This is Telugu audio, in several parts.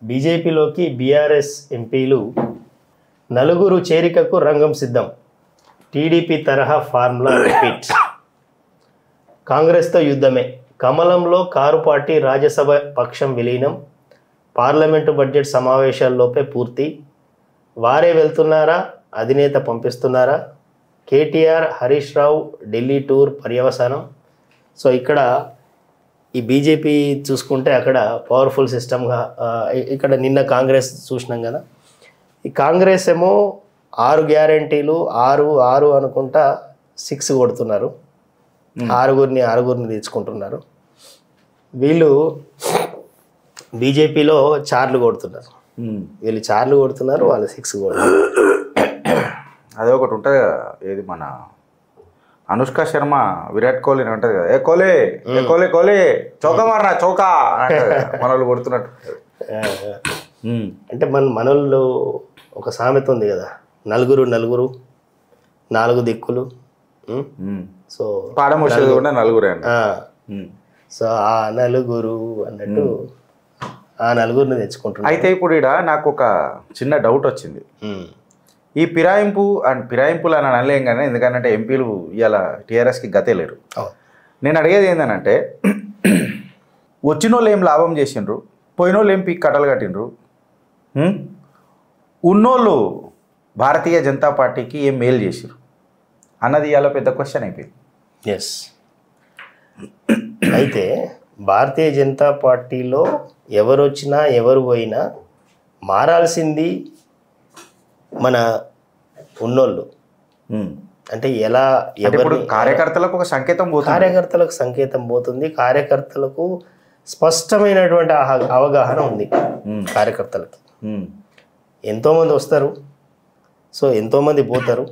బీజేపీలోకి బీఆర్ఎస్ ఎంపీలు నలుగురు చేరికకు రంగం సిద్ధం టీడీపీ తరహా ఫార్ములా రిపీట్ కాంగ్రెస్తో యుద్ధమే కమలంలో కారు పార్టీ రాజ్యసభ పక్షం విలీనం పార్లమెంటు బడ్జెట్ సమావేశాల్లోపే పూర్తి వారే వెళ్తున్నారా అధినేత పంపిస్తున్నారా కేటీఆర్ హరీష్ రావు ఢిల్లీ టూర్ పర్యవసానం సో ఇక్కడ ఈ బీజేపీ చూసుకుంటే అక్కడ పవర్ఫుల్ సిస్టమ్గా ఇక్కడ నిన్న కాంగ్రెస్ చూసినాం కదా ఈ కాంగ్రెస్ ఏమో ఆరు గ్యారంటీలు ఆరు ఆరు అనుకుంటా సిక్స్ కొడుతున్నారు ఆరుగురిని ఆరుగురిని తెచ్చుకుంటున్నారు వీళ్ళు బీజేపీలో చార్లు కొడుతున్నారు ఉమ్. వీళ్ళు చార్లు కొడుతున్నారు వాళ్ళు సిక్స్ కొడుతున్నారు అదే ఒకటి ఉంటుంది కదా ఏది మన అనుష్క శర్మ విరాట్ కోహ్లీ అని ఉంటుంది కదా ఏ కోహ్లీ ఏ కోహ్లీ కోహ్లీ చౌకా మారనా చౌకా అంటారు కదా, మన వాళ్ళు కొడుతున్నట్టు ఆ, ఉమ్. అంటే మన మనోళ్ళు ఒక సామెత ఉంది కదా నలుగురు నలుగురు నాలుగు దిక్కులు ఉం? ఉమ్. సో పాడం వచ్చేది కూడా నలుగురే అండి ఆ, ఉమ్. సో ఆ నలుగురు అన్నట్టు ఆ నలుగురిని తెచ్చుకుంటున్నారు అయితే ఇప్పుడు ఇక్కడ నాకు ఒక చిన్న డౌట్ వచ్చింది ఉం. ఈ ఫిరాయింపు అండ్ ఫిరాయింపులు అని అనలేం కానీ ఎందుకంటే ఎంపీలు ఇవాళ టీఆర్ఎస్కి గతే లేరు అవును. నేను అడిగేది ఏంటంటే వచ్చిన వాళ్ళు ఏం లాభం చేసిండ్రు పోయిన వాళ్ళు ఏం పీక్ కట్టలు కట్టిండ్రు హ్మ్? ఉన్నోళ్ళు భారతీయ జనతా పార్టీకి ఏం మేలు చేసిర్రు అన్నది ఇవాళ పెద్ద క్వశ్చన్ అయిపోయింది ఎస్ అయితే భారతీయ జనతా పార్టీలో ఎవరు వచ్చినా ఎవరు పోయినా మారాల్సింది మన ఉన్నోళ్ళు హ్మ్. అంటే ఎలా అంటే ఇప్పుడు ఎవరు కార్యకర్తలకు ఒక సంకేతం పోతుంది కార్యకర్తలకు సంకేతం పోతుంది కార్యకర్తలకు స్పష్టమైనటువంటి ఆహ- అవగాహన ఉంది హ్మ్. కార్యకర్తలకి హ్మ్. ఎంతోమంది వస్తారు సో ఎంతోమంది పోతారు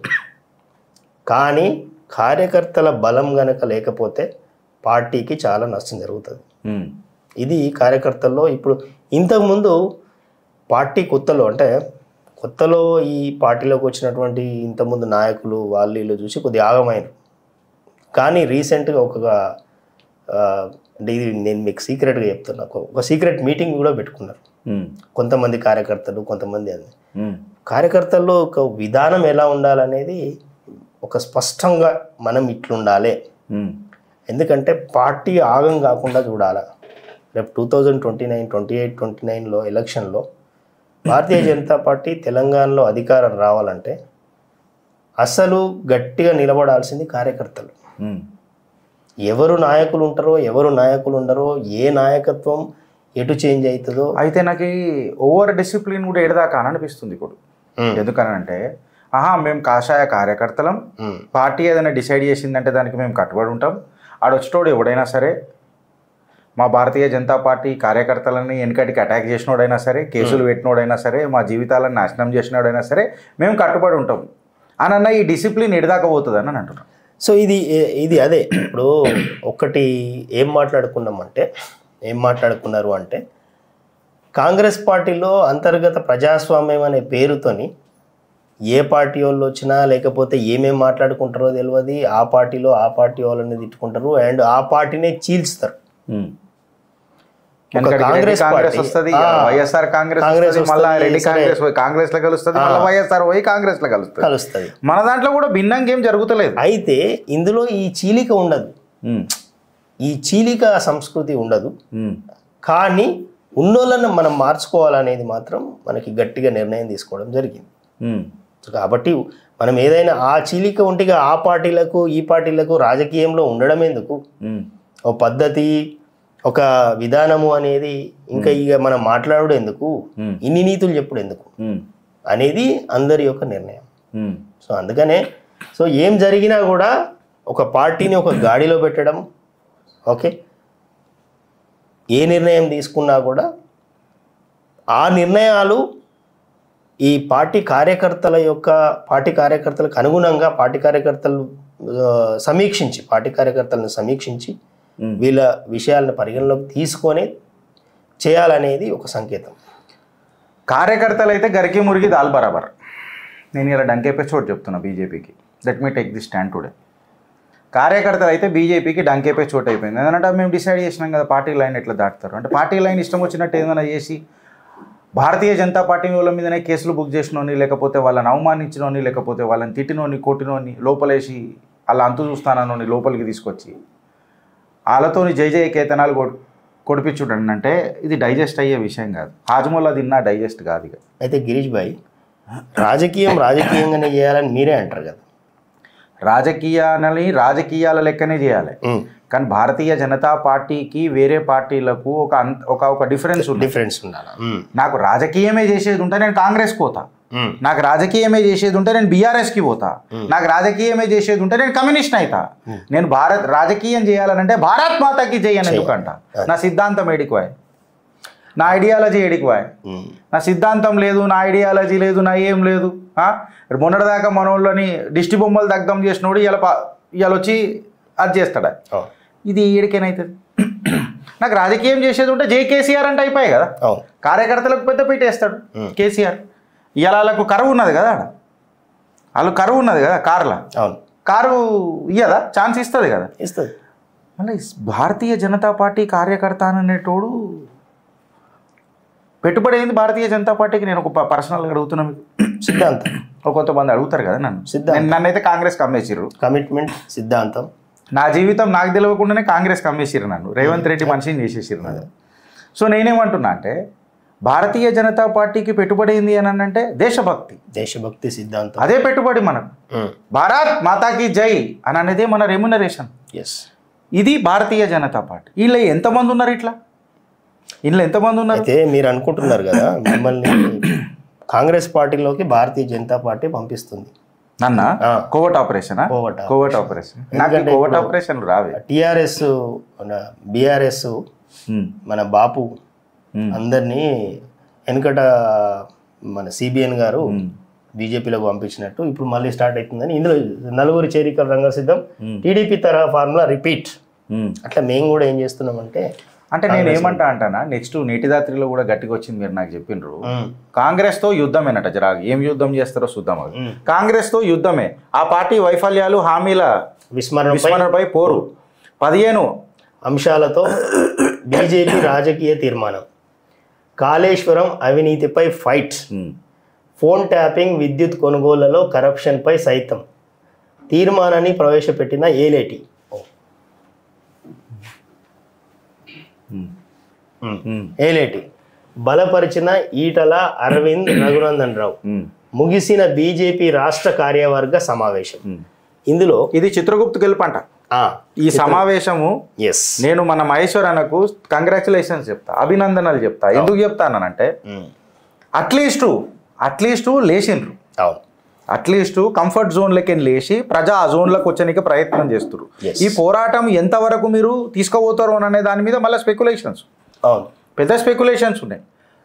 కానీ కార్యకర్తల బలం గనక లేకపోతే పార్టీకి చాలా నష్టం జరుగుతుంది హ్మ్. ఇది కార్యకర్తల్లో ఇప్పుడు ఇంతకుముందు పార్టీ కొత్తలో అంటే కొత్తలో ఈ పార్టీలోకి వచ్చినటువంటి ఇంతకుముందు నాయకులు వాళ్ళు వీళ్ళు చూసి కొద్దిగా ఆగమైనరు కానీ రీసెంట్గా ఒక ఆ, అంటే ఇది నేను మీకు సీక్రెట్గా చెప్తున్నా ఒక- ఒక సీక్రెట్ మీటింగ్ కూడా పెట్టుకున్నారు హ్మ్. కొంతమంది కార్యకర్తలు కొంతమంది అది హ్మ్. కార్యకర్తల్లో ఒక విధానం ఎలా ఉండాలనేది ఒక స్పష్టంగా మనం ఇట్లుండాలి హ్మ్. ఎందుకంటే పార్టీ ఆగం కాకుండా చూడాలి రేపు two thousand twenty nine twenty eight twenty నైన్లో ఎలక్షన్లో భారతీయ జనతా పార్టీ తెలంగాణలో అధికారం రావాలంటే అసలు గట్టిగా నిలబడాల్సింది కార్యకర్తలు హ్మ్. ఎవరు నాయకులు ఉంటారో ఎవరు నాయకులు ఉండరో ఏ నాయకత్వం ఎటు చేంజ్ అవుతుందో అయితే నాకు ఈ ఓవర్ డిసిప్లిన్ కూడా ఏడదాకా అని అనిపిస్తుంది ఇప్పుడు ఉమ్, ఎందుకనంటే ఆహా మేము కాషాయ కార్యకర్తలం ఉమ్, పార్టీ ఏదైనా డిసైడ్ చేసిందంటే దానికి మేము కట్టుబడి ఉంటాం ఆడొచ్చేటోడు ఎవడైనా సరే మా భారతీయ జనతా పార్టీ కార్యకర్తలని వెనకటికి అటాక్ చేసినోడైనా సరే కేసులు పెట్టినోడైనా సరే మా జీవితాలను నాశనం చేసినోడైనా సరే మేము కట్టుబడి ఉంటాం అని అన్న ఈ డిసిప్లిన్ ఎడదాకా పోతుంది అని అంటున్నాం సో ఇది ఇది అదే ఇప్పుడు ఒకటి ఏం మాట్లాడుకున్నామంటే ఏం మాట్లాడుకున్నారు అంటే కాంగ్రెస్ పార్టీలో అంతర్గత ప్రజాస్వామ్యం అనే పేరుతోని ఏ పార్టీ వాళ్ళు వచ్చినా లేకపోతే ఏమేం మాట్లాడుకుంటారో తెలియదు ఆ పార్టీలో ఆ పార్టీ వాళ్ళని తిట్టుకుంటారు అండ్ ఆ పార్టీనే చీల్స్తారు వెనకటికి కాంగ్రెస్ రెడ్డి కాంగ్రెస్ పార్టీ, వస్తుంది ఆ, వైఎస్ఆర్ కాంగ్రెస్ కాంగ్రెస్ వస్తుంది, మళ్ళా వస్తుంది, రెడ్డి సరే. కాంగ్రెస్ పోయి కాంగ్రెస్ లో కలుస్తుంది మళ్ళీ వైఎస్ఆర్ పోయి కాంగ్రెస్ లో కలుస్తుంది కలుస్తుంది మన దాంట్లో కూడా భిన్నంగా ఏం జరుగుతలేదు అయితే ఇందులో ఈ చీలిక ఉండదు ఉమ్, ఈ చీలిక సంస్కృతి ఉండదు ఉమ్, కానీ ఉన్నోళ్ళని మనం మార్చుకోవాలనేది మాత్రం మనకి గట్టిగా నిర్ణయం తీసుకోవడం జరిగింది ఉమ్, సో కాబట్టి మనం ఏదైనా ఆ చీలిక ఉంటిగా ఆ పార్టీలకు ఈ పార్టీలకు రాజకీయంలో ఉండడం ఎందుకు ఉమ్, ఓ పద్ధతి ఒక విధానము అనేది ఇంకా ఇక మనం మాట్లాడడం ఎందుకు ఉమ్, ఇన్ని నీతులు చెప్పుడు ఎందుకు ఉమ్, అనేది అందరి యొక్క నిర్ణయం ఉమ్, సో అందుకనే సో ఏం జరిగినా కూడా ఒక పార్టీని ఒక గాడిలో పెట్టడం ఓకే ఏ నిర్ణయం తీసుకున్నా కూడా ఆ నిర్ణయాలు ఈ పార్టీ కార్యకర్తల యొక్క పార్టీ కార్యకర్తలకు అనుగుణంగా పార్టీ కార్యకర్తలు ఆ, సమీక్షించి పార్టీ కార్యకర్తలను సమీక్షించి ఉమ్. వీళ్ళ విషయాలను పరిగణలోకి తీసుకొని చేయాలనేది ఒక సంకేతం కార్యకర్తలు అయితే గరికి మురిగి దాల్ బరాబర్ నేను ఇలా డంకేపే చోటు చెప్తున్నా బీజేపీకి let me take the stand today కార్యకర్తలు అయితే బీజేపీకి డంకేపే చోటు అయిపోయింది ఎందుకంటే మేము డిసైడ్ చేసినాం కదా పార్టీ లైన్ ఎట్లా దాటుతారు అంటే పార్టీ లైన్ ఇష్టం వచ్చినట్టు ఏదైనా చేసి భారతీయ జనతా పార్టీ వాళ్ళ మీదనే కేసులు బుక్ చేసినోని లేకపోతే వాళ్ళని అవమానించినోని లేకపోతే వాళ్ళని తిట్టినోని కొట్టినోని లోపలేసి అలా అంతు చూస్తానని లోపలికి తీసుకొచ్చి వాళ్ళతోని జై జయ కేతనాలు కొ కొడిపించుడండి అంటే ఇది డైజెస్ట్ అయ్యే విషయం కాదు హాజమోలా తిన్నా డైజెస్ట్ కాదు ఇక అయితే గిరీష్ భాయ్ రాజకీయం రాజకీయంగానే చేయాలని మీరే అంటారు కదా రాజకీయాలని రాజకీయాల లెక్కనే చేయాలి ఉమ్. కానీ భారతీయ జనతా పార్టీకి వేరే పార్టీలకు ఒక అంత ఒక ఒక డిఫరెన్స్ ఉంది డిఫరెన్స్ ఉండాలి ఉమ్. నాకు రాజకీయమే చేసేది ఉంటే నేను కాంగ్రెస్ పోతా ఉమ్. నాకు రాజకీయమే చేసేది ఉంటే నేను బీఆర్ఎస్కి పోతా నాకు రాజకీయమే చేసేది ఉంటే నేను కమ్యూనిస్ట్ అవుతా నేను భారత్ రాజకీయం చేయాలనంటే భారత్ మాతకి చేయను ఎందుకంట నా సిద్ధాంతం ఏడికివాయ్ నా ఐడియాలజీ ఏడికివాయ్ ఉమ్. నా సిద్ధాంతం లేదు నా ఐడియాలజీ లేదు నా ఏం లేదు ఆ? మొన్నటిదాకా మనోళ్ళని దిష్టి బొమ్మలు దగ్ధం చేసినోడు ఇలా ఇవాళ వచ్చి అది చేస్తాడా అవును ఇది ఏడికేనవుతుంది నాకు రాజకీయం చేసేది ఉంటే జే కేసీఆర్ అంటే అయిపోయాయి కదా అవును కార్యకర్తలకు పెద్ద పీట వేస్తాడు Hmm. కేసీఆర్ ఇవాళ వాళ్ళకు కరువు ఉన్నది కదా ఆడ వాళ్ళు కరువు ఉన్నది కదా కార్ల అవును కారు ఇయ్యదా ఛాన్స్ ఇస్తుంది కదా ఇస్తుంది మళ్ళీ భారతీయ జనతా పార్టీ కార్యకర్త అనేటోడు పెట్టుబడి అయింది భారతీయ జనతా పార్టీకి నేను ఒక పర్సనల్గా అడుగుతున్నా మీకు సిద్ధాంతం ఒక కొంతమంది అడుగుతారు కదా నన్ను సిద్ధాంతం. నేను- నన్నైతే కాంగ్రెస్ కమ్మేసిర్రు కమిట్మెంట్ సిద్ధాంతం నా జీవితం నాకు తెలియకుండానే కాంగ్రెస్ కమ్మేసిర్రు నన్ను రేవంత్ రెడ్డి మనిషిని చేసేసిర్రు నన్ను సో నేనేమంటున్నా అంటే భారతీయ జనతా పార్టీకి పెట్టుబడి అయింది అని అంటే దేశభక్తి దేశభక్తి సిద్ధాంతం అదే పెట్టుబడి మనకు భారత్ మాతాకి జై అని అనేది మన రెమ్యునరేషన్ ఎస్ ఇది భారతీయ జనతా పార్టీ వీళ్ళు ఎంతమంది ఉన్నారు ఇట్లా వీళ్ళు ఎంతమంది ఉన్నారు అయితే మీరు అనుకుంటున్నారు కదా మిమ్మల్ని కాంగ్రెస్ పార్టీలోకి భారతీయ జనతా పార్టీ పంపిస్తుంది నన్న ఆ. కోవట్ ఆపరేషనా కోవట్ కోవట్ ఆపరేషన్ నాకు ఎందుకంటే కోవట్ ఇప్పుడు- ఆపరేషన్ రావే టిఆర్ఎస్ మన బీఆర్ఎస్ ఉమ్, మన బాపు ఉమ్, అందరినీ వెనుకట మన సిబిఎన్ గారు ఉమ్, బీజేపీలోకి పంపించినట్టు ఇప్పుడు మళ్ళీ స్టార్ట్ అవుతుందని ఇందులో నలుగురు చేరికల రంగసిద్ధం ఉమ్, టీడీపీ తరహా ఫార్ములా రిపీట్ ఉమ్. అట్లా మేము కూడా ఏం చేస్తున్నామంటే అంటే నేను ఏమంటా అంటానా నెక్స్ట్ నేటిదాత్రిలో కూడా గట్టిగా వచ్చింది మీరు నాకు చెప్పిండ్రు కాంగ్రెస్తో యుద్ధమేనట జరా ఏం యుద్ధం చేస్తారో చూద్దాం అది ఉమ్. కాంగ్రెస్తో యుద్ధమే ఆ పార్టీ వైఫల్యాలు హామీల విస్మరణపై విస్మరణపై పోరు పదిహేను అంశాలతో బీజేపీ రాజకీయ తీర్మానం కాళేశ్వరం అవినీతిపై ఫైట్ ఉమ్, ఫోన్ ట్యాపింగ్ విద్యుత్ కొనుగోళ్లలో కరప్షన్పై సైతం తీర్మానాన్ని ప్రవేశపెట్టిన ఏలేటి ఉమ్, ఉమ్. ఉమ్, ఏలేటి బలపరిచిన ఈటల అరవింద్ రఘునందన్ రావు ఉమ్, ముగిసిన బీజేపీ రాష్ట్ర కార్యవర్గ సమావేశం ఉమ్. ఇందులో ఇది చిత్రగుప్తు గెలుపంట ఈ సమావేశము ఎస్ నేను మన మహేశ్వర్ అన్నకు కంగ్రాచులేషన్స్ చెప్తా అభినందనలు చెప్తా ఎందుకు చెప్తానంటే అట్లీస్ట్ అట్లీస్ట్ లేచిండ్రు అవును అట్లీస్ట్ కంఫర్ట్ జోన్లకి లేచి ప్రజా ఆ జోన్లకు వచ్చడానికి ప్రయత్నం చేస్తారు Yes. ఈ పోరాటం ఎంతవరకు మీరు తీసుకుపోతారు అనే దాని మీద మళ్ళీ స్పెక్యులేషన్స్ అవును పెద్ద స్పెక్యులేషన్స్ ఉన్నాయి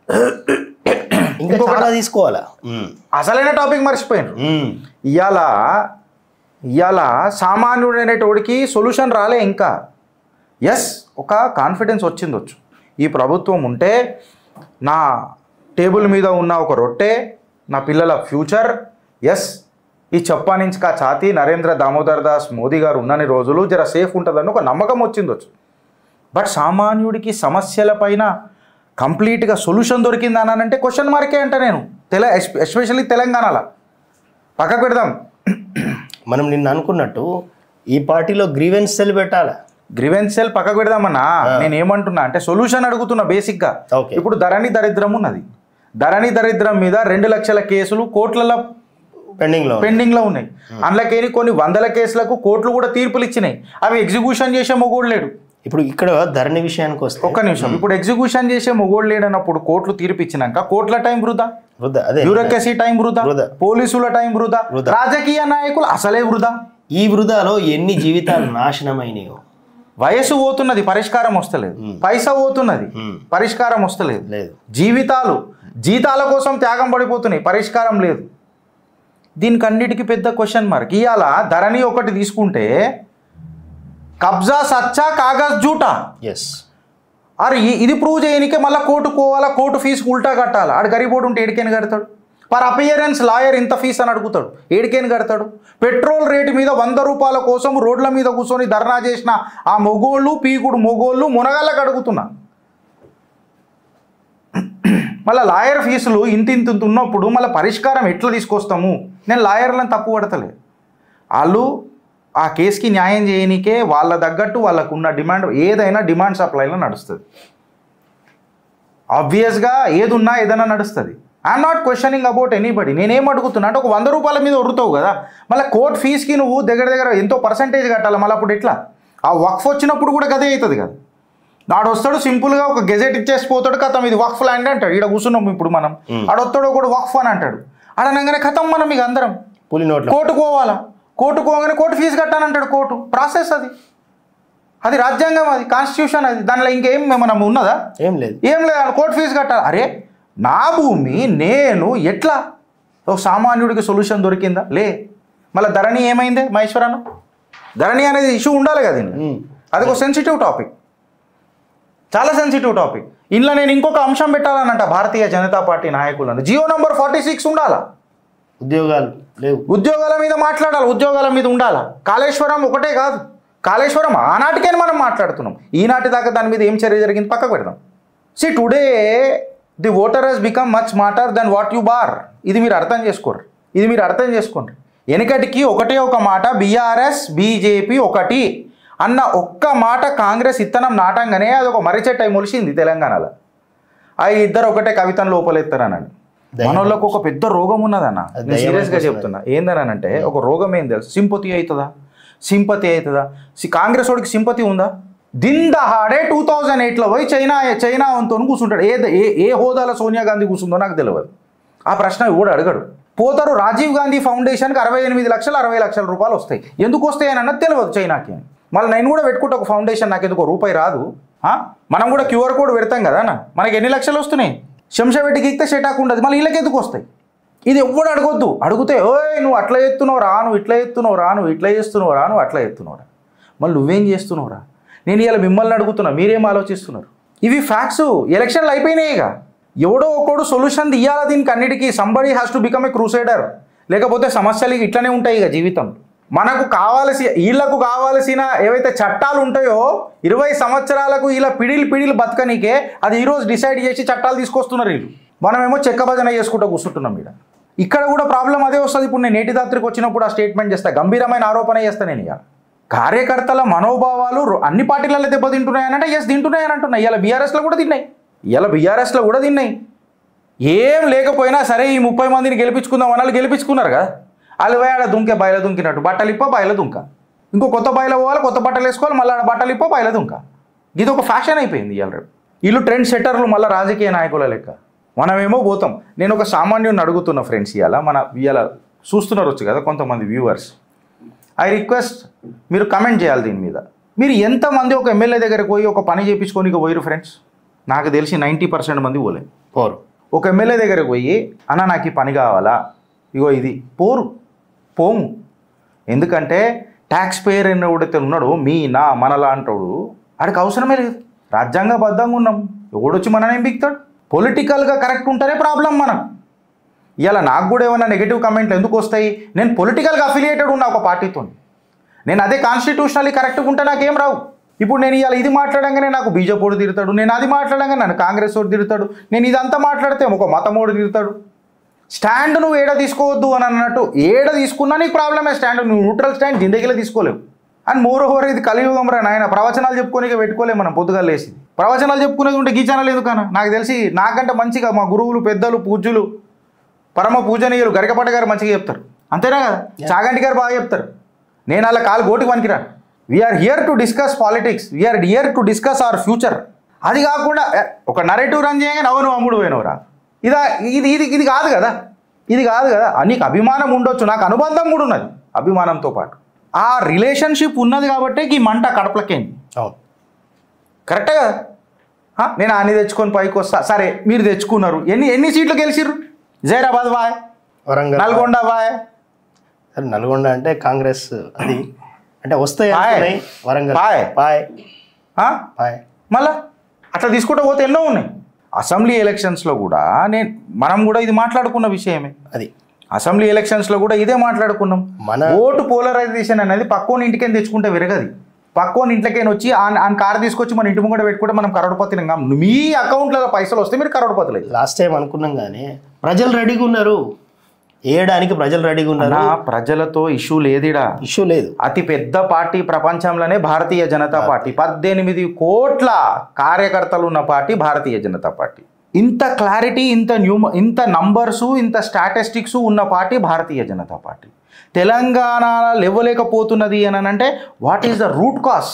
ఇంకా చాలా తీసుకోవాలా అసలైన టాపిక్ మర్చిపోయినారు ఇవాళ ఇవాళ సామాన్యుడైనటోడికి సొల్యూషన్ రాలే ఇంకా ఎస్ ఒక కాన్ఫిడెన్స్ వచ్చిందొచ్చు ఈ ప్రభుత్వం ఉంటే నా టేబుల్ మీద ఉన్న ఒక రొట్టె నా పిల్లల ఫ్యూచర్ ఎస్ ఈ చెప్పా నుంచి కా ఛాతి నరేంద్ర దామోదర్ దాస్ మోదీ గారు ఉన్నన్ని రోజులు జర సేఫ్ ఉంటుందని ఒక నమ్మకం వచ్చిందొచ్చు బట్ సామాన్యుడికి సమస్యల పైన కంప్లీట్గా సొల్యూషన్ దొరికిందా అని అంటే క్వశ్చన్ మార్కే అంట నేను తెల ఎస్పెషల్లీ తెలంగాణలో పక్కకు పెడదాం మనం నిన్న అనుకున్నట్టు ఈ పార్టీలో గ్రీవెన్స్ సెల్ పెట్టాలా గ్రివెన్స్ సెల్ పక్కకు పెడదామన్నా నేను ఏమంటున్నా అంటే సొల్యూషన్ అడుగుతున్నా బేసిక్గా ఓకే ఇప్పుడు ధరణి దరిద్రం ఉన్నది ధరణి దరిద్రం మీద రెండు లక్షల కేసులు కోట్లలో పెండింగ్ లో ఉంది. పెండింగ్లో ఉన్నాయి అందులోకేని కొన్ని వందల కేసులకు కోర్టులు కూడా తీర్పులు ఇచ్చినాయి అవి ఎగ్జిక్యూషన్ చేసే మొగోడు లేడు ఇప్పుడు ఇక్కడ ధరణి విషయానికి వస్తే ఒక్క నిమిషం ఇప్పుడు ఎగ్జిక్యూషన్ చేసే మొగోడు లేడన్నప్పుడు కోర్టులు తీర్పు ఇచ్చినాక కోర్టుల టైం వృధా వృధా అదే బ్యూరోక్రసీ టైం వృధా వృధా. పోలీసుల టైం వృధా వృధా. రాజకీయ నాయకులు అసలే వృధా ఈ వృధాలో ఎన్ని జీవితాలు నాశనమైనయో వయసు పోతున్నది పరిష్కారం వస్తలేదు పైసా పోతున్నది మ్మ్. పరిష్కారం వస్తలేదు లేదు జీవితాలు జీతాల కోసం త్యాగం పడిపోతున్నాయి పరిష్కారం లేదు దీనికి అన్నిటికీ పెద్ద క్వశ్చన్ మార్క్ ఇవాళ ధరణి ఒకటి తీసుకుంటే కబ్జా సచ్చా కాగజ్ జూటా ఎస్ అరే ఇ- ఇది ప్రూవ్ చేయనికే మళ్ళీ కోర్టు పోవాలా కోర్టు ఫీజు ఉల్టా కట్టాలి ఆడు గరీబోడు ఉంటే ఏడికేని కడతాడు పర్ అపియరెన్స్ లాయర్ ఇంత ఫీజు అని అడుగుతాడు ఏడికేని కడతాడు పెట్రోల్ రేటు మీద వంద రూపాయల కోసం రోడ్ల మీద కూర్చొని ధర్నా చేసిన ఆ మొగోళ్ళు పీకుడు మొగోళ్ళు మునగాళ్ళకి అడుగుతున్నా మళ్ళీ లాయర్ ఫీజులు ఇంత ఇంత ఇంత ఉన్నప్పుడు మళ్ళీ పరిష్కారం ఎట్లా తీసుకొస్తాము నేను లాయర్లను తప్పు పడతలే వాళ్ళు ఆ కేసుకి న్యాయం చేయనీకే వాళ్ళ తగ్గట్టు వాళ్ళకు ఉన్న డిమాండ్ ఏదైనా డిమాండ్ సప్లైలో నడుస్తుంది ఆబ్వియస్గా ఏది ఉన్నా ఏదైనా నడుస్తుంది I'm not questioning about anybody నేనేం అడుగుతున్నా అంటే ఒక వంద రూపాయల మీద వరుతావు కదా మళ్ళీ కోర్ట్ ఫీజుకి నువ్వు దగ్గర దగ్గర ఎంతో పర్సంటేజ్ కట్టాలి మళ్ళీ అప్పుడు ఎట్లా ఆ వక్ఫ్ వచ్చినప్పుడు కూడా గదే అవుతుంది కదా నాడు వస్తాడు సింపుల్గా ఒక గెజెట్ ఇచ్చేసి పోతాడు కథం ఇది వక్ఫ్ ల్యాండ్ అంటాడు ఇక్కడ కూర్చున్నాం ఇప్పుడు మనం ఆడు వస్తాడు ఒకడు వక్ఫ్ అని అంటాడు ఆడనగానే కథం మనం ఇక అందరం పులి నోట్లో కోర్టుకు పోవాలా కోర్టుకు పోగానే కోర్టు ఫీజు కట్టానంటాడు కోర్టు ప్రాసెస్ అది అది రాజ్యాంగం అది కాన్స్టిట్యూషన్ అది దానిలో ఇంకేం మనం ఉన్నదా ఏం లేదు ఏం లేదు కోర్టు ఫీజు కట్టాలి అరే నా భూమి నేను ఎట్లా ఒక సామాన్యుడికి సొల్యూషన్ దొరికిందా లే మళ్ళీ ధరణి ఏమైంది మహేశ్వరన్న ధరణి అనేది ఇష్యూ ఉండాలి కదా దీన్ని. ఉమ్. అది ఒక సెన్సిటివ్ టాపిక్ చాలా సెన్సిటివ్ టాపిక్ ఇంట్లో నేను ఇంకొక అంశం పెట్టాలనంట భారతీయ జనతా పార్టీ నాయకులను జియో నంబర్ ఫార్టీ సిక్స్ ఉండాలా ఉద్యోగాలు లేవు ఉద్యోగాల మీద మాట్లాడాలి ఉద్యోగాల మీద ఉండాలా కాళేశ్వరం ఒకటే కాదు కాళేశ్వరం ఆనాటికే మనం మాట్లాడుతున్నాం ఈనాటి దాకా దాని మీద ఏం చర్య జరిగింది పక్కకు పెడదాం see today the voter he's become much matter then what you bar ఇది మీరు అర్థం చేసుకోరు ఇది మీరు అర్థం చేసుకోండి వెనకటికి ఒకటే ఒక మాట బీఆర్ఎస్ బీజేపీ ఒకటి అన్న ఒక్క మాట కాంగ్రెస్ ఇత్తనం నాటంగానే అది ఒక మర్రి అయి మొలిసింది తెలంగాణలో ఆ ఇద్దరు ఒకటే కవితను లోపలెత్తారనండి మనోళ్ళకు ఒక పెద్ద రోగం ఉన్నదన్న అది నేను సీరియస్గా దయ్యం చెప్తున్నా ఏందనంటే ఒక రోగం ఏం తెలుసు సింపతి అవుతుందా సింపతి అవుతుందా సి- కాంగ్రెస్ వాడికి సింపతి ఉందా దిన్ దహాడే టూ థౌజండ్ ఎయిట్లో పోయి చైనా చైనా వంతో కూర్చుంటాడు ఏ ఏ ఏ హోదాలో సోనియా గాంధీ కూర్చుందో నాకు తెలియదు ఆ ప్రశ్న కూడా అడగడు పోతారు రాజీవ్ గాంధీ ఫౌండేషన్కి అరవై ఎనిమిది లక్షలు అరవై లక్షల రూపాయలు వస్తాయి ఎందుకు వస్తాయి అని అన్నది తెలియదు చైనాకి మళ్ళీ నేను కూడా పెట్టుకుంటే ఒక ఫౌండేషన్ నాకు ఎందుకు రూపాయి రాదు ఆ? మనం కూడా క్యూఆర్ కోడ్ పెడతాం కదా అన్న మనకి ఎన్ని లక్షలు వస్తున్నాయి శంషాబెట్టికి ఎక్కితే షెటాక్ ఉండదు మళ్ళీ వీళ్ళకి ఎందుకు వస్తాయి ఇది ఎవ్వడు అడగొద్దు అడిగితే ఓయ్ నువ్వు అట్లా ఎత్తున్నావు రా నువ్వు ఇట్లా ఎత్తున్నావు రా నువ్వు ఇట్లా చేస్తున్నావు రా నువ్వు అట్లా ఎత్తున్నావు రా మళ్ళీ నువ్వేం చేస్తున్నావు రా నేను ఇలా మిమ్మల్ని అడుగుతున్నా మీరేం ఆలోచిస్తున్నారు ఇవి ఫ్యాక్ట్స్ ఎలక్షన్లు అయిపోయినాయి ఇక ఎవడో ఒకడు సొల్యూషన్ తీయాలా దీనికి అన్నిటికీ somebody has to become a crusader లేకపోతే సమస్యలు ఇట్లనే ఉంటాయి ఇక జీవితం మనకు కావాల్సి వీళ్ళకు కావాల్సిన ఏవైతే చట్టాలు ఉంటాయో ఇరవై సంవత్సరాలకు ఇలా పిడిలు పిడిలు బతకనీకే అది ఈరోజు డిసైడ్ చేసి చట్టాలు తీసుకొస్తున్నారు వీళ్ళు మనమేమో చెక్క భజన చేసుకుంటూ కూర్చుంటున్నాం ఇక్కడ ఇక్కడ కూడా ప్రాబ్లం అదే వస్తుంది ఇప్పుడు నేను నేటి దాత్రికి వచ్చినప్పుడు ఆ స్టేట్మెంట్ చేస్తా గంభీరమైన ఆరోపణ చేస్తా నేను ఇక కార్యకర్తల మనోభావాలు రో- అన్ని పార్టీలలో దెబ్బతింటున్నాయనంటే ఎస్ తింటున్నాయని అంటున్నాయి ఇలా బీఆర్ఎస్లో కూడా తిన్నాయి ఇలా బీఆర్ఎస్లో కూడా తిన్నాయి ఏం లేకపోయినా సరే ఈ ముప్పై మందిని గెలిపించుకుందాం అన్నాళ్ళు గెలిపించుకున్నారు కదా వాళ్ళు పోయి ఆడ దుంకే బయల దుంకినట్టు బట్టలు ఇప్ప బయల దుంక ఇంకో కొత్త బయల పోవాలి కొత్త బట్టలు వేసుకోవాలి మళ్ళీ ఆడ బట్టలు ఇప్ప బయల దుంక ఇది ఒక ఫ్యాషన్ అయిపోయింది ఇవాళ రేపు వీళ్ళు ట్రెండ్ సెట్టర్లు మళ్ళీ రాజకీయ నాయకుల లెక్క మనమేమో పోతాం నేను ఒక సామాన్యుని అడుగుతున్న ఫ్రెండ్స్ ఇవాళ మన ఇవాళ చూస్తున్నారు వచ్చు కదా కొంతమంది వ్యూవర్స్ ఐ రిక్వెస్ట్ మీరు కమెంట్ చేయాలి దీని మీద మీరు ఎంతమంది ఒక ఎమ్మెల్యే దగ్గరికి పోయి ఒక పని చేయించుకొని పోయిరు ఫ్రెండ్స్ నాకు తెలిసి నైంటీ పర్సెంట్ మంది పోలేదు పోరు ఒక ఎమ్మెల్యే దగ్గరకు పోయి అన్న నాకు ఈ పని కావాలా ఇగో ఇది పోరు పోము ఎందుకంటే ట్యాక్స్ పేయర్ ఎవడైతే ఉన్నాడో మీ నా మనలా అంటాడు ఆడికి అవసరమే లేదు రాజ్యాంగబద్ధంగా ఉన్నాం ఎవడొచ్చి మననేం బిక్తాడు పొలిటికల్గా కరెక్ట్ ఉంటేనే ప్రాబ్లం మనం ఇలా నాకు కూడా ఏమైనా నెగిటివ్ కమెంట్లు ఎందుకు వస్తాయి నేను పొలిటికల్గా అఫిలియేటెడ్ ఉన్నా ఒక పార్టీతో నేను అదే కాన్స్టిట్యూషనల్లీ కరెక్ట్గా ఉంటే నాకేం రావు ఇప్పుడు నేను ఇవాళ ఇది మాట్లాడంగానే నాకు బీజేపీ తిడతాడు నేను అది మాట్లాడంగా నన్ను కాంగ్రెస్ వాడు తిడతాడు నేను ఇదంతా మాట్లాడితే ఒక మతమోడు తిడతాడు స్టాండ్ నువ్వు ఏడ తీసుకోవద్దు అని అన్నట్టు ఏడ తీసుకున్నా నీకు ప్రాబ్లమే స్టాండ్ నువ్వు న్యూట్రల్ స్టాండ్ జిందగీలో తీసుకోలేవు అండ్ మోర్ ఓవర్ ఇది కలియుగం రా నాయన ప్రవచనాలు చెప్పుకోనిక పెట్టుకోలేము మనం పొద్దుగా లేసి ప్రవచనాలు చెప్పుకునేది ఉంటే గీ ఛానల్ ఎందుకన్నా నాకు తెలిసి నాకంటే మంచిగా మా గురువులు పెద్దలు పూజ్యులు పరమ పూజనీయులు గరికపాటి గారు మంచిగా చెప్తారు అంతేనా కదా చాగంటి గారు బాగా చెప్తారు నేను అలా కాలు గోటికి పనికిరా we're here to discuss politics we're here to discuss our future అది కాకుండా ఏ, ఒక నరేటివ్ రన్ చేయగానే అవును అమ్ముడు పోయినవురా ఇదా ఇది ఇది ఇది కాదు కదా ఇది కాదు కదా ఆ, నీకు అభిమానం ఉండొచ్చు నాకు అనుబంధం కూడా ఉన్నది అభిమానంతో పాటు ఆ రిలేషన్షిప్ ఉన్నది కాబట్టి ఈ మంట కడపలకేంది అవును కరెక్టే కదా ఆ, నేను అన్ని తెచ్చుకొని పైకి వస్తా సరే మీరు తెచ్చుకున్నారు ఎన్ని ఎన్ని సీట్లు గెలిచిర్రు జైరాబాద్ బాయ్ వరంగల్ నల్గొండ బాయ్ సరే నల్గొండ అంటే కాంగ్రెస్ అది అంటే వస్తాయి పాయ్. అనుకున్నాయి. వరంగల్ పాయ్. పాయ్ ఆ? పాయ్ మళ్ళా అట్లా తీసుకుంటూ పోతే ఎన్నో ఉన్నాయి అసెంబ్లీ ఎలక్షన్స్లో కూడా నేను మనం కూడా ఇది మాట్లాడుకున్న విషయమే అది అసెంబ్లీ ఎలక్షన్స్లో కూడా ఇదే మాట్లాడుకున్నాం మన ఓటు పోలరైజేషన్ అనేది పక్కోని ఇంటికి తెచ్చుకుంటే విరగది పక్కోని ఇంట్లోకైనా వచ్చి ఆ కార్ తీసుకొచ్చి మన ఇంటి ముంగడ పెట్టుకుంటే మనం కరోడపతిని కాం మీ అకౌంట్లలో పైసలు వస్తే మీరు కరోడపతులు లాస్ట్ టైం అనుకున్నాం కానీ ప్రజలు రెడీగా ఉన్నారు వేయడానికి ప్రజలు రెడీగా ఉన్నారు నా ప్రజలతో ఇష్యూ లేదిడా ఇష్యూ లేదు అతి పెద్ద పార్టీ ప్రపంచంలోనే భారతీయ జనతా పార్టీ పద్దెనిమిది కోట్ల కార్యకర్తలు ఉన్న పార్టీ భారతీయ జనతా పార్టీ ఇంత క్లారిటీ ఇంత న్యూ ఇంత నంబర్సు ఇంత స్టాటిస్టిక్స్ ఉన్న పార్టీ భారతీయ జనతా పార్టీ తెలంగాణ లేవలేకపోతున్నది అని అంటే what is the root cause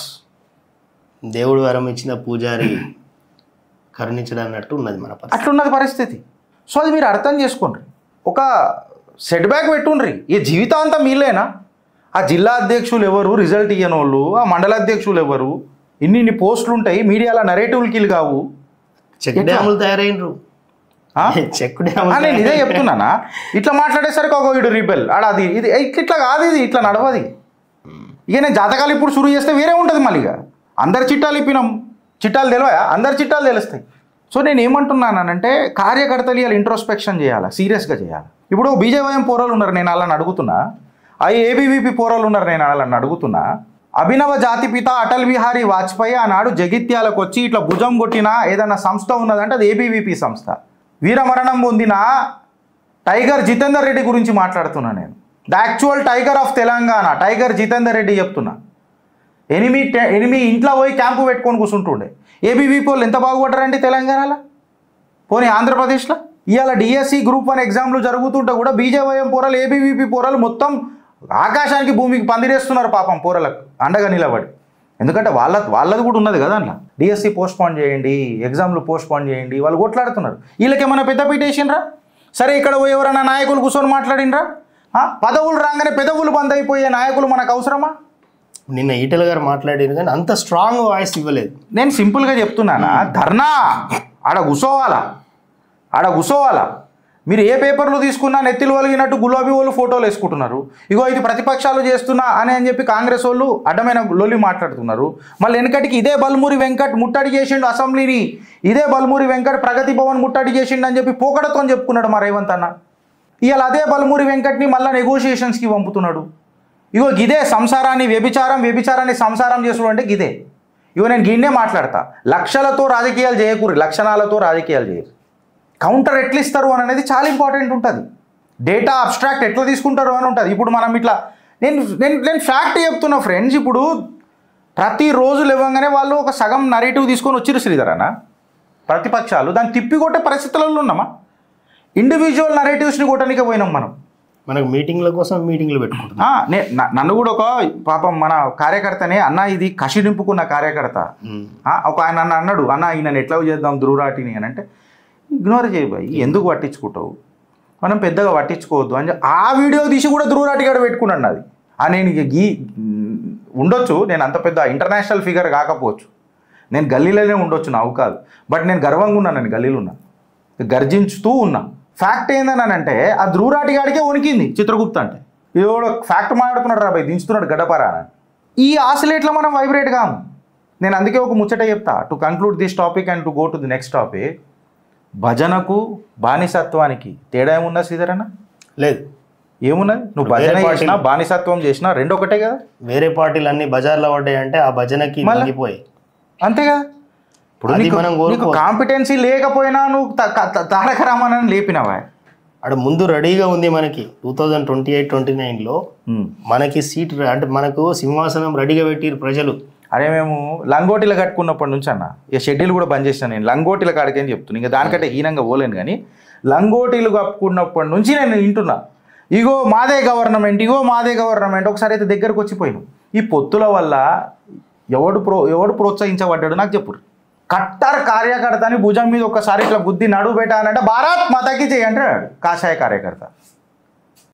దేవుడు వరం ఇచ్చిన పూజారి కరుణించడం అన్నట్టు ఉన్నది మన పరిస్థితి అట్లున్నది పరిస్థితి సో అది మీరు అర్థం చేసుకోండి ఒక సెట్ బ్యాక్ పెట్టుండ్రి ఈ జీవితాంతం మీలేనా ఆ జిల్లా అధ్యక్షులు ఎవరు రిజల్ట్ ఇయ్యని వాళ్ళు ఆ మండల అధ్యక్షులు ఎవరు ఇన్ని ఇన్ని పోస్టులు ఉంటాయి మీడియాలో నరేటివ్లు కిల్ కావు చెక్ డ్యాములు తయారైనరు ఆ? చెక్ ఆ, డ్యాములు నేను ఇదే చెప్తున్నానా ఇట్లా మాట్లాడేసరికి ఒక వీడు రిబెల్ ఆడ అది ఇది ఇట్లా ఇట్లా కాదు ఇది ఇట్లా నడవది ఇక నేను జాతకాలు ఇప్పుడు షురు చేస్తే వేరే ఉంటుంది మళ్ళీ ఇక అందరి చిట్టాలు ఇప్పినాం చిట్టాలు తెలివయా అందరి చిట్టాలు తెలుస్తాయి సో నేను ఏమంటున్నానంటే కార్యకర్తలు ఇవాళ ఇంట్రోస్పెక్షన్ చేయాలి సీరియస్గా చేయాలి ఇప్పుడు బీజేవైఎం పోరాలు ఉన్నారు నేను వాళ్ళని అడుగుతున్నా ఐ ఏబీవీపీ పోరాలు ఉన్నారు నేను వాళ్ళని అడుగుతున్నా అభినవ జాతిపిత అటల్ బిహారీ వాజ్పేయి ఆనాడు జగిత్యాలకు వచ్చి ఇట్లా భుజం కొట్టిన ఏదైనా సంస్థ ఉన్నదంటే అది ఏబీవీపీ సంస్థ వీరమరణం పొందిన టైగర్ జితేందర్ రెడ్డి గురించి మాట్లాడుతున్నా నేను the actual tiger of Telangana tiger Jitender Reddy చెప్తున్నా ఎనిమి టె- ఎనిమి ఇంట్లో పోయి క్యాంపు పెట్టుకొని కూర్చుంటుండే ఏబీవీపీ వాళ్ళు ఎంత బాగుపడ్డారండి తెలంగాణలో పోనీ ఆంధ్రప్రదేశ్లో ఇవాళ డిఎస్సి గ్రూప్ వన్ ఎగ్జామ్లు జరుగుతుంటే కూడా బీజేవైఎం పోరాలు ఏబీవీపీ పోరాలు మొత్తం ఆకాశానికి భూమికి పందిరేస్తున్నారు పాపం పోరలకు అండగా నిలబడి ఎందుకంటే వాళ్ళ వాళ్ళది కూడా ఉన్నది కదా అన్న డిఎస్సి పోస్ట్ పోన్ చేయండి ఎగ్జామ్లు పోస్ట్ పోన్ చేయండి వాళ్ళు కొట్లాడుతున్నారు వీళ్ళకి ఏమైనా పెద్ద పీటేసిండ్రా సరే ఇక్కడ పోయి ఎవరైనా నాయకులు కూర్చొని మాట్లాడిండ్రా ఆ? పదవులు రాగానే పెదవులు బంద్ అయిపోయే నాయకులు మనకు అవసరమా నిన్న ఈటల గారు మాట్లాడారు కానీ అంత స్ట్రాంగ్ వాయిస్ ఇవ్వలేదు నేను సింపుల్గా చెప్తున్నానా ధర్నా ఆడ కూసోవాలా ఆడ కూసోవాలా మీరు ఏ పేపర్లు తీసుకున్నా నెత్తిలు వలిగినట్టు గులాబీ వాళ్ళు ఫోటోలు వేసుకుంటున్నారు ఇగో ఇది ప్రతిపక్షాలు చేస్తున్నా అని అని చెప్పి కాంగ్రెస్ వాళ్ళు అడ్డమైన లొల్లి మాట్లాడుతున్నారు మళ్ళీ వెనకటికి ఇదే బల్మూరి వెంకట్ ముట్టడి చేసిండు అసెంబ్లీని ఇదే బల్మూరి వెంకట్ ప్రగతి భవన్ ముట్టడి చేసిండు అని చెప్పి పోకడతో చెప్పుకున్నాడు మా రేవంత్ అన్న ఇవాళ అదే బల్మూరి వెంకట్ని మళ్ళీ నెగోషియేషన్స్కి పంపుతున్నాడు ఇగో గిదే సంసారాన్ని వ్యభిచారం వ్యభిచారాన్ని సంసారం చేసుడు అంటే గిదే ఇగో నేను గిన్నే మాట్లాడతా లక్షలతో రాజకీయాలు చేయకూరి లక్షణాలతో రాజకీయాలు చేయరు కౌంటర్ ఎట్లా ఇస్తారు అని అనేది చాలా ఇంపార్టెంట్ ఉంటుంది డేటా అబ్స్ట్రాక్ట్ ఎట్లా తీసుకుంటారు అని ఉంటుంది ఇప్పుడు మనం ఇట్లా నేను నేను నేను ఫ్యాక్ట్ చెప్తున్నా ఫ్రెండ్స్ ఇప్పుడు ప్రతిరోజు లేవగానే వాళ్ళు ఒక సగం నరేటివ్ తీసుకొని వచ్చిరు శ్రీధర్ అన్న ప్రతిపక్షాలు దాన్ని తిప్పికొట్టే పరిస్థితులలో ఉన్నామా ఇండివిజువల్ నరేటివ్స్ని కొట్టడానికి పోయినాం మనం మనకు మీటింగ్ల కోసం మీటింగ్లు పెట్టుకుంటున్నాం ఆ, నే- న- నన్ను కూడా ఒక పాపం మన కార్యకర్తనే అన్న ఇది కసి నింపుకున్న కార్యకర్త ఉమ్. ఆ, ఒక ఆయన నన్ను అన్నాడు అన్న ఈయన ఎట్లా చేద్దాం ధ్రువరాటిని అని అంటే ఇగ్నోర్ చేయబాయి ఎందుకు పట్టించుకుంటావు మనం పెద్దగా పట్టించుకోవద్దు అని చెప్పి ఆ వీడియో తీసి కూడా ధ్రువరాటి గడ పెట్టుకున్నాను అది ఆ నేను ఇక గీ మ్, ఉండొచ్చు నేను అంత పెద్ద ఇంటర్నేషనల్ ఫిగర్ కాకపోవచ్చు నేను గల్లీలోనే ఉండొచ్చు నాకు కాదు బట్ నేను గర్వంగా ఉన్నాను నేను గల్లీలో ఉన్నా గర్జించుతూ ఉన్నా ఫ్యాక్ట్ ఏందనంటే ఆ ధ్రువరాటి గాడికే వణికింది చిత్రగుప్త అంటే ఇది కూడా ఫ్యాక్ట్ మాట్లాడుతున్నాడు రా భయ్ దించుతున్నాడు గడపరా అని ఈ ఆసిలేట్లో మనం వైబ్రేట్ కాము నేను అందుకే ఒక ముచ్చట చెప్తా to conclude this topic and to go to the next topic భజనకు బానిసత్వానికి తేడా ఏమున్నా శ్రీధరన్న లేదు ఏమున్నది నువ్వు వేరే భజన పార్టీలు. చేసినా బానిసత్వం చేసినా రెండు ఒకటే కదా వేరే పార్టీలు అన్ని బజార్లో పడ్డాయంటే ఆ భజనకి మళ్ళా? తగ్గిపోయి అంతే కదా ఇప్పుడు అది నీకు మనం నీకు కోరుకోవాలి. కాంపిటెన్సీ లేకపోయినా నువ్వు త- త- తారక రామారాయణ లేపినావా అక్కడ ముందు రెడీగా ఉంది మనకి two thousand twenty eight twenty నైన్లో ఉమ్. మనకి సీట్ ర- అంటే మనకు సింహాసనం రెడీగా పెట్టిరు ప్రజలు అరే మేము లంగోటీలు కట్టుకున్నప్పటి నుంచి అన్న ఇక షెడ్యూల్ కూడా బంద్ చేశాను నేను లంగోటీల కాడికి అని చెప్తున్నా ఇంకా దానికంటే హీనంగా పోలేను కానీ లంగోటీలు కప్పుకున్నప్పటి నుంచి నేను వింటున్నా ఇగో మాదే గవర్నమెంట్ ఇగో మాదే గవర్నమెంట్ ఒకసారి అయితే దగ్గరకు వచ్చిపోయినాం ఈ పొత్తుల వల్ల ఎవడు ప్రో ఎవడు ప్రోత్సహించబడ్డాడు నాకు చెప్పు కట్టర్ కార్యకర్త అని భుజం మీద ఒకసారి ఇట్లా బుద్ధి నడువు పెట్టానంటే భారత్ మాతకి చేయి అంటాడు కాషాయ కార్యకర్త